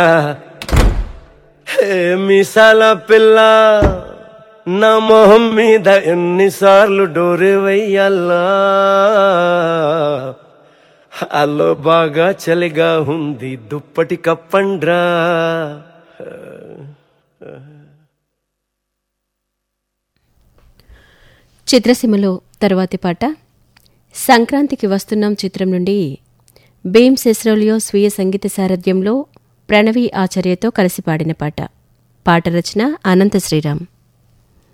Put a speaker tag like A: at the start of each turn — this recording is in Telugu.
A: హే మీసాల పిల్ల నా మొహం మీద ఎన్నిసార్లు డోరే వెయ్యాలా అల్లో బాగా చలిగా ఉంది దుప్పటి కప్పండ్రా
B: చిత్రసీమలో తరువాతి పాట సంక్రాంతికి వస్తున్నాం చిత్రం నుండి భీమ్ సెస్రోలియో స్వీయ సంగీత సారథ్యంలో ప్రణవి ఆచార్యతో కలిసి పాడిన పాట పాట రచన అనంత శ్రీరామ్